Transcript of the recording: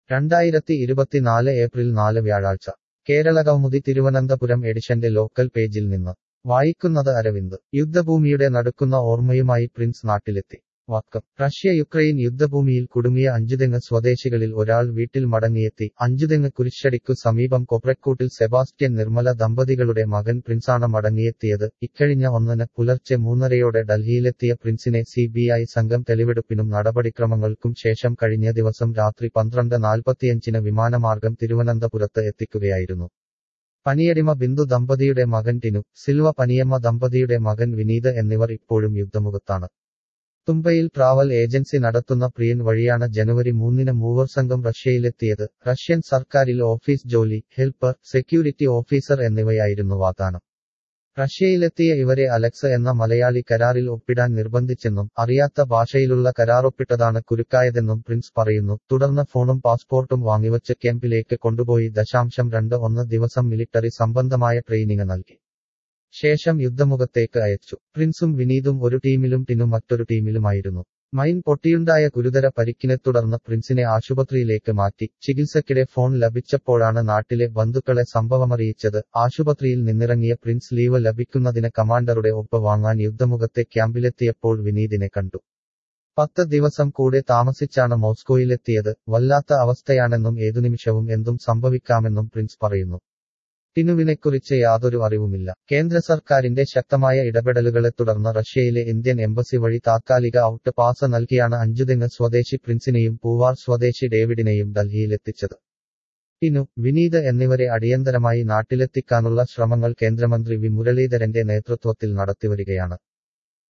രണ്ടായിരത്തി ഇരുപത്തിനാല് ഏപ്രിൽ നാല് വ്യാഴാഴ്ച കേരളകൗമുദി തിരുവനന്തപുരം എഡിഷന്റെ ലോക്കൽ പേജിൽ നിന്ന് വായിക്കുന്നത് അരവിന്ദ് യുദ്ധഭൂമിയുടെ നടുക്കുന്ന ഓർമ്മയുമായി പ്രിൻസ് നാട്ടിലെത്തി വക്കം റഷ്യ യുക്രൈൻ യുദ്ധഭൂമിയിൽ കുടുങ്ങിയ അഞ്ചുതെങ്ങ് സ്വദേശികളിൽ ഒരാൾ വീട്ടിൽ മടങ്ങിയെത്തി അഞ്ചുതെങ്ങ് കുരിശടിക്കു സമീപം കൊപ്രക്കൂട്ടിൽ സെബാസ്റ്റ്യൻ നിർമ്മല ദമ്പതികളുടെ മകൻ പ്രിൻസാണ് മടങ്ങിയെത്തിയത് ഇക്കഴിഞ്ഞ ഒന്നിന് പുലർച്ചെ മൂന്നരയോടെ ഡൽഹിയിലെത്തിയ പ്രിൻസിനെ സി ബി ഐ സംഘം തെളിവെടുപ്പിനും നടപടിക്രമങ്ങൾക്കും ശേഷം കഴിഞ്ഞ ദിവസം രാത്രി പന്ത്രണ്ട് നാൽപ്പത്തിയഞ്ചിന് വിമാനമാർഗം തിരുവനന്തപുരത്ത് എത്തിക്കുകയായിരുന്നു പനിയടിമ ബിന്ദു ദമ്പതിയുടെ മകൻ ടിനു സിൽവ പനിയമ്മ ദമ്പതിയുടെ മകൻ വിനീത് എന്നിവർ ഇപ്പോഴും യുദ്ധമുഖത്താണ് തുമ്പയിൽ ട്രാവൽ ഏജൻസി നടത്തുന്ന പ്രിയൻ വഴിയാണ് ജനുവരി മൂന്നിന് മൂവർ സംഘം റഷ്യയിലെത്തിയത് റഷ്യൻ സർക്കാരിൽ ഓഫീസ് ജോലി ഹെൽപ്പർ സെക്യൂരിറ്റി ഓഫീസർ എന്നിവയായിരുന്നു വാഗ്ദാനം റഷ്യയിലെത്തിയ ഇവരെ അലക്സ് എന്ന മലയാളി കരാറിൽ ഒപ്പിടാൻ നിർബന്ധിച്ചെന്നും അറിയാത്ത ഭാഷയിലുള്ള കരാറൊപ്പിട്ടതാണ് കുരുക്കായതെന്നും പ്രിൻസ് പറയുന്നു തുടർന്ന് ഫോണും പാസ്പോർട്ടും വാങ്ങിവച്ച് ക്യാമ്പിലേക്ക് കൊണ്ടുപോയി ദശാംശം രണ്ട് ഒന്ന് ദിവസം മിലിറ്ററി സംബന്ധമായ ട്രെയിനിങ് നൽകി ശേഷം യുദ്ധമുഖത്തേക്ക് അയച്ചു പ്രിൻസും വിനീതും ഒരു ടീമിലും ടിനും മറ്റൊരു ടീമിലുമായിരുന്നു മൈൻ പൊട്ടിയുണ്ടായ ഗുരുതര പരിക്കിനെ തുടർന്ന് പ്രിൻസിനെ ആശുപത്രിയിലേക്ക് മാറ്റി ചികിത്സയ്ക്കിടെ ഫോൺ ലഭിച്ചപ്പോഴാണ് നാട്ടിലെ ബന്ധുക്കളെ സംഭവമറിയിച്ചത് ആശുപത്രിയിൽ നിന്നിറങ്ങിയ പ്രിൻസ് ലീവ് ലഭിക്കുന്നതിന് കമാൻഡറുടെ ഒപ്പ് വാങ്ങാൻ യുദ്ധമുഖത്തെ ക്യാമ്പിലെത്തിയപ്പോൾ വിനീതിനെ കണ്ടു പത്ത് ദിവസം കൂടെ താമസിച്ചാണ് മോസ്കോയിലെത്തിയത് വല്ലാത്ത അവസ്ഥയാണെന്നും ഏതു നിമിഷവും എന്തും സംഭവിക്കാമെന്നും പ്രിൻസ് പറയുന്നു ടിനുവിനെക്കുറിച്ച് യാതൊരു അറിവുമില്ല കേന്ദ്ര സർക്കാരിന്റെ ശക്തമായ ഇടപെടലുകളെ തുടർന്ന് റഷ്യയിലെ ഇന്ത്യൻ എംബസി വഴി താത്കാലിക ഔട്ട് പാസ് നൽകിയാണ് അഞ്ചുതെങ്ങ് സ്വദേശി പ്രിൻസിനെയും പൂവാർ സ്വദേശി ഡേവിഡിനെയും ഡൽഹിയിലെത്തിച്ചത് ടിനു വിനീത് എന്നിവരെ അടിയന്തരമായി നാട്ടിലെത്തിക്കാനുള്ള ശ്രമങ്ങൾ കേന്ദ്രമന്ത്രി വി മുരളീധരന്റെ നേതൃത്വത്തിൽ നടത്തിവരികയാണ്